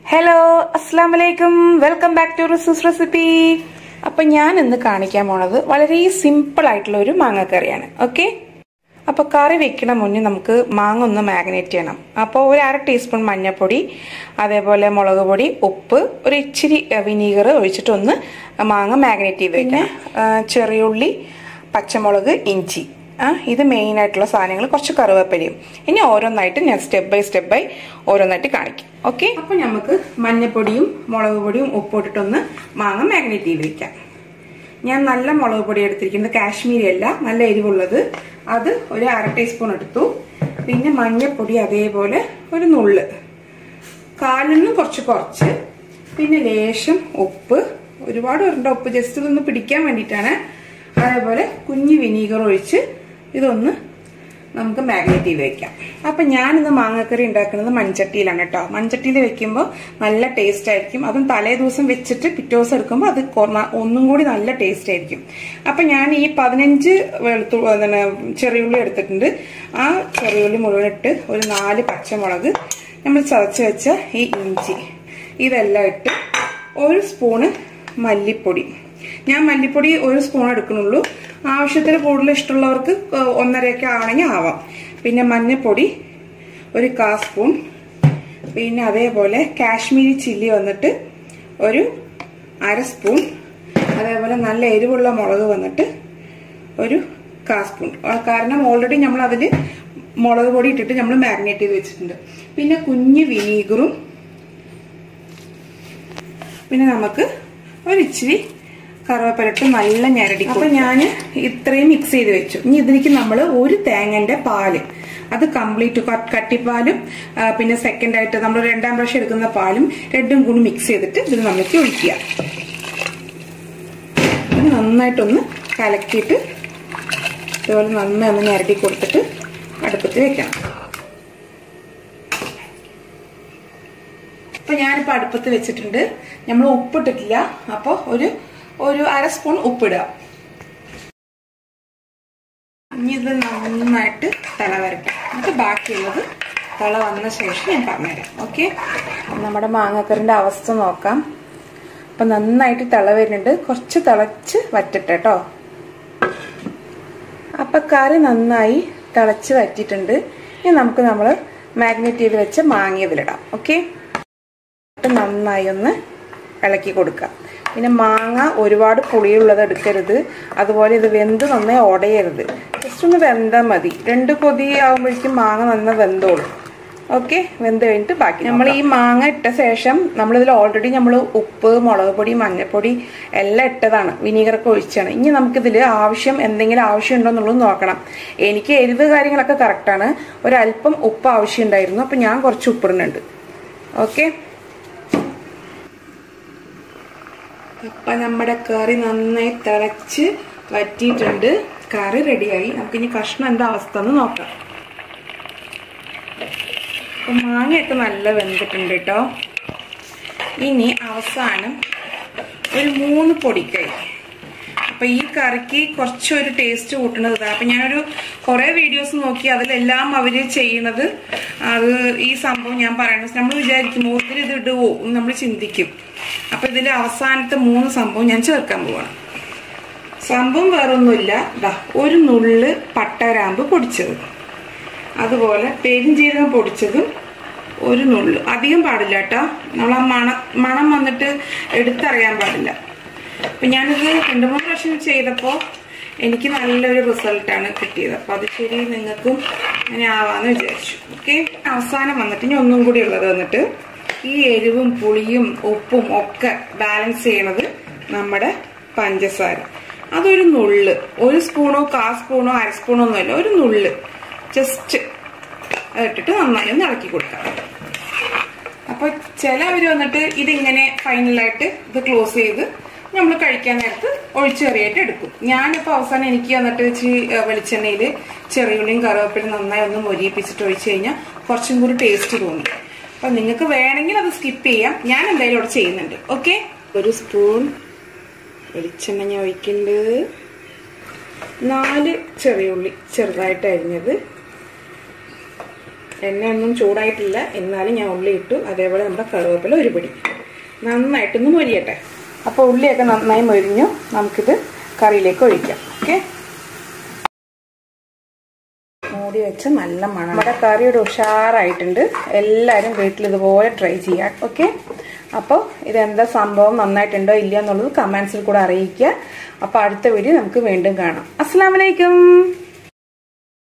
hello അസ്സാം വലൈക്കും welcome back to റിസൂസ് റെസിപ്പി അപ്പൊ ഞാൻ ഇന്ന് കാണിക്കാൻ പോണത് വളരെ സിമ്പിൾ ആയിട്ടുള്ള ഒരു മാങ്ങക്കറിയാണ് ഓക്കെ അപ്പൊ കറി വെക്കണ മുന്നേ നമുക്ക് മാങ്ങ ഒന്ന് മാഗ്നേറ്റ് ചെയ്യണം അപ്പോൾ ഒരു അര ടീസ്പൂൺ മഞ്ഞൾപ്പൊടി അതേപോലെ മുളക് പൊടി ഉപ്പ് ഒരു ഇച്ചിരി വിനീഗർ ഒഴിച്ചിട്ടൊന്ന് മാങ്ങ മാഗ്നേറ്റ് ചെയ്ത് വെക്കണം ആ, ചെറിയുള്ളി പച്ചമുളക് ഇഞ്ചി ആ ഇത് മെയിൻ ആയിട്ടുള്ള സാധനങ്ങൾ കുറച്ച് കറുവേപ്പലയും ഇനി ഓരോന്നായിട്ട് ഞാൻ സ്റ്റെപ്പ് ബൈ സ്റ്റെപ്പ് ബൈ ഓരോന്നായിട്ട് കാണിക്കും ഓക്കെ അപ്പൊ നമുക്ക് മഞ്ഞപ്പൊടിയും മുളക് പൊടിയും ഉപ്പിട്ടിട്ടൊന്ന് മാങ്ങ മാഗ്നേറ്റ് ചെയ്ത് വെക്കാം ഞാൻ നല്ല മുളക് പൊടി എടുത്തിരിക്കുന്നത് കാശ്മീരി അല്ല നല്ല എരിവുള്ളത് അത് ഒരു അര ടീസ്പൂൺ എടുത്തു പിന്നെ മഞ്ഞപ്പൊടി അതേപോലെ ഒരു നുള്ള് കാലിൽ നിന്നും കുറച്ച് കുറച്ച് പിന്നെ ലേശം ഉപ്പ് ഒരുപാട് ഉരുണ്ട ഉപ്പ് ജസ്റ്റ് ഇതൊന്ന് പിടിക്കാൻ വേണ്ടിയിട്ടാണ് അതേപോലെ കുഞ്ഞ് വിനീഗർ ഒഴിച്ച് ഇതൊന്ന് നമുക്ക് മാഗ്നേറ്റ് ചെയ്ത് വെക്കാം അപ്പൊ ഞാനിന്ന് മാങ്ങക്കറി ഉണ്ടാക്കുന്നത് മൺചട്ടിയിലാണ് കേട്ടോ മൺചട്ടിയിൽ വെക്കുമ്പോൾ നല്ല ടേസ്റ്റ് ആയിരിക്കും അതും തലേ ദിവസം വെച്ചിട്ട് പിറ്റേ ദിവസം എടുക്കുമ്പോൾ അത് കൊ- ന- ഒന്നും കൂടി നല്ല ടേസ്റ്റ് ആയിരിക്കും അപ്പൊ ഞാൻ ഈ പതിനഞ്ച് വെളുത്തു എന്താണ് ചെറിയുള്ളി എടുത്തിട്ടുണ്ട് ആ ചെറിയുള്ളി മുഴുവൻ ഇട്ട് ഒരു നാല് പച്ചമുളക് നമ്മൾ ചതച്ച് വെച്ച ഈ ഇഞ്ചി ഇതെല്ലാം ഇട്ട് ഒരു സ്പൂണ് മല്ലിപ്പൊടി ഞാൻ മല്ലിപ്പൊടി ഒരു സ്പൂൺ എടുക്കുന്നുള്ളൂ ആവശ്യത്തിന് കൂടുതൽ ഇഷ്ടമുള്ളവർക്ക് ഏഹ് ഒന്നരയൊക്കെ ആണെങ്കിൽ ആവാം പിന്നെ മഞ്ഞൾപ്പൊടി ഒരു കാ സ്പൂൺ പിന്നെ അതേപോലെ കാശ്മീരി ചില്ലി വന്നിട്ട് ഒരു അര സ്പൂൺ അതേപോലെ നല്ല എരിവുള്ള മുളക് വന്നിട്ട് ഒരു കാ സ്പൂൺ ആ, കാരണം ഓൾറെഡി നമ്മൾ അതിൽ മുളക് പൊടി ഇട്ടിട്ട് നമ്മൾ മാരിനേറ്റ് ചെയ്ത് വെച്ചിട്ടുണ്ട് പിന്നെ കുഞ്ഞ് വിനീഗറും പിന്നെ നമുക്ക് ഒരു ഇച്ചിരി കറുവപ്പരട്ട് നല്ല ഞരടി അപ്പൊ ഞാൻ ഇത്രയും മിക്സ് ചെയ്ത് വെച്ചു ഇനി ഇതിലേക്ക് നമ്മൾ ഒരു തേങ്ങന്റെ പാല് അത് കംപ്ലീറ്റ് കട്ടിപ്പാലും ആ, പിന്നെ സെക്കൻഡ് ആയിട്ട് നമ്മൾ രണ്ടാം പ്രാവശ്യം എടുക്കുന്ന പാലും രണ്ടും കൂടി മിക്സ് ചെയ്തിട്ട് ഇത് നമുക്ക് ഒഴിക്കുക ഇത് നന്നായിട്ടൊന്ന് കലക്കിയിട്ട് ഇതുപോലെ നന്നായി ഒന്ന് ഞരടി കൊടുത്തിട്ട് അടുപ്പത്ത് വെക്കണം അപ്പൊ ഞാനിപ്പോ അടുപ്പത്ത് വെച്ചിട്ടുണ്ട് നമ്മൾ ഉപ്പിട്ടിട്ടില്ല അപ്പൊ ഒരു ഒരു അര സ്പൂൺ ഉപ്പിടുക ഇനി ഇത് നന്നായിട്ട് തള വരട്ടെ എന്നിട്ട് ബാക്കിയുള്ളത് തള വന്ന ശേഷം ഞാൻ പറഞ്ഞുതരാം ഓക്കെ നമ്മുടെ മാങ്ങക്കറിന്റെ അവസ്ഥ നോക്കാം അപ്പൊ നന്നായിട്ട് തിള വരുന്നുണ്ട് കുറച്ച് തിളച്ച് വറ്റട്ടെ കേട്ടോ അപ്പൊ കറി നന്നായി തിളച്ച് വറ്റിയിട്ടുണ്ട് ഇനി നമുക്ക് നമ്മൾ മാഗ്നേറ്റ് ചെയ്ത് വെച്ച് മാങ്ങിയതിലിടാം ഓക്കെ എന്നിട്ട് നന്നായി ഒന്ന് ഇളക്കി കൊടുക്കുക പിന്നെ മാങ്ങ ഒരുപാട് പുളിയുള്ളത് എടുക്കരുത് അതുപോലെ ഇത് വെന്ത് നന്നായി ഉടയരുത് ജസ്റ്റ് ഒന്ന് വെന്താൽ മതി രണ്ട് കൊതി ആകുമ്പോഴേക്കും മാങ്ങ നന്നായി വെന്തോളും ഓക്കെ വെന്ത് കഴിഞ്ഞിട്ട് ബാക്കി നമ്മൾ ഈ മാങ്ങ ഇട്ട ശേഷം നമ്മളിതിൽ ഓൾറെഡി നമ്മൾ ഉപ്പ് മുളക് പൊടി മഞ്ഞൾപ്പൊടി എല്ലാം ഇട്ടതാണ് വിനീഗറൊക്കെ ഒഴിച്ചാണ് ഇനി നമുക്കിതിൽ ആവശ്യം എന്തെങ്കിലും ആവശ്യം ഉണ്ടോ എന്നുള്ളത് നോക്കണം എനിക്ക് എരിവ് കാര്യങ്ങളൊക്കെ കറക്റ്റാണ് ഒരല്പം ഉപ്പ് ആവശ്യം ഉണ്ടായിരുന്നു അപ്പം ഞാൻ കുറച്ച് ഉപ്പിടുന്നുണ്ട് ഓക്കെ അപ്പൊ നമ്മുടെ കറി നന്നായി തിളച്ച് വറ്റിയിട്ടുണ്ട് കറി റെഡിയായി നമുക്കിനി കഷ്ണം എന്താ അവസ്ഥ എന്ന് നോക്കാം അപ്പൊ മാങ്ങയൊക്കെ നല്ല വെന്തിട്ടുണ്ട് കേട്ടോ ഇനി അവസാനം ഒരു മൂന്ന് പൊടിക്കൈ അപ്പൊ ഈ കറിക്ക് കുറച്ചൊരു ടേസ്റ്റ് കൂട്ടുന്നത് ഇതാണ് അപ്പൊ ഞാനൊരു കുറെ വീഡിയോസ് നോക്കി അതിലെല്ലാം അവര് ചെയ്യണത് അത് ഈ സംഭവം ഞാൻ പറയണത് നമ്മൾ വിചാരിക്കും മൂത്തിൽ ഇത് ഇടുവോ എന്ന് നമ്മൾ ചിന്തിക്കും അപ്പൊ ഇതിൽ അവസാനത്തെ മൂന്ന് സംഭവം ഞാൻ ചേർക്കാൻ പോവാണ് സംഭവം വേറൊന്നുമില്ല ദാ ഒരു നുള്ള് പട്ടരാമ്പ് പൊടിച്ചത് അതുപോലെ പെരിഞ്ചീരകം പൊടിച്ചതും ഒരു നുള്ളു അധികം പാടില്ല കേട്ടോ നമ്മൾ ആ മണ മണം വന്നിട്ട് എടുത്തറിയാൻ പാടില്ല അപ്പൊ ഞാനിത് രണ്ടു മൂന്ന് പ്രാവശ്യം ചെയ്തപ്പോൾ എനിക്ക് നല്ലൊരു റിസൾട്ടാണ് കിട്ടിയത് അപ്പൊ അത് ശരി നിങ്ങൾക്കും അങ്ങനെ ആവാന്ന് വിചാരിച്ചു ഓക്കെ അവസാനം വന്നിട്ട് ഇനി ഒന്നും കൂടി ഉള്ളത് വന്നിട്ട് ഈ എരിവും പുളിയും ഉപ്പും ഒക്കെ ബാലൻസ് ചെയ്യണത് നമ്മുടെ പഞ്ചസാര അതൊരു നുള്ള് ഒരു സ്പൂണോ കാ സ്പൂണോ അര സ്പൂണോ ഒന്നുമല്ല ഒരു നുള്ള് ജസ്റ്റ് ഇട്ടിട്ട് നന്നായി ഒന്ന് ഇളക്കി കൊടുക്കാം അപ്പൊ ചിലവര് വന്നിട്ട് ഇതിങ്ങനെ ഫൈനലായിട്ട് ഇത് ക്ലോസ് ചെയ്ത് നമ്മൾ കഴിക്കാൻ നേരത്ത് ഒഴിച്ചെറിയായിട്ട് എടുക്കും ഞാനിപ്പോ അവസാനം എനിക്ക് വന്നിട്ട് ഇച്ചിരി ഏഹ്, വെളിച്ചെണ്ണയിൽ ചെറിയുള്ളിയും കറിവേപ്പിലും നന്നായി ഒന്ന് മൊരിയിപ്പിച്ചിട്ട് ഒഴിച്ചു കഴിഞ്ഞാൽ കുറച്ചും കൂടി ടേസ്റ്റ് തോന്നും അപ്പൊ നിങ്ങൾക്ക് വേണമെങ്കിൽ അത് സ്കിപ്പ് ചെയ്യാം ഞാൻ എന്തായാലും ഇവിടെ ചെയ്യുന്നുണ്ട് ഓക്കെ ഒരു സ്പൂൺ വെളിച്ചെണ്ണ ഞാൻ ഒഴിക്കുന്നുണ്ട് നാല് ചെറിയുള്ളി ചെറുതായിട്ട് അരിഞ്ഞത് എണ്ണയൊന്നും ചൂടായിട്ടില്ല എന്നാലും ഞാൻ ഉള്ളി ഇട്ടു അതേപോലെ നമ്മുടെ കറുവേപ്പില ഒരു പിടി നന്നായിട്ടൊന്ന് മൊരിയട്ടെ അപ്പോൾ ഉള്ളിയൊക്കെ നന്നായി മൊരിഞ്ഞു നമുക്കിത് കറിയിലേക്ക് ഒഴിക്കാം ഓക്കെ മൂടി വെച്ച് നല്ല മണം നമ്മുടെ കറിയുടെ ഉഷാറായിട്ടുണ്ട് എല്ലാവരും വീട്ടിൽ ഇതുപോലെ ട്രൈ ചെയ്യാം ഓക്കെ അപ്പോൾ ഇതെന്താ സംഭവം നന്നായിട്ടുണ്ടോ ഇല്ലയോ എന്നുള്ളത് കമൻസിൽ കൂടെ അറിയിക്കുക അപ്പോൾ അടുത്ത വീഡിയോ നമുക്ക് വീണ്ടും കാണാം അസ്സാം വലൈക്കും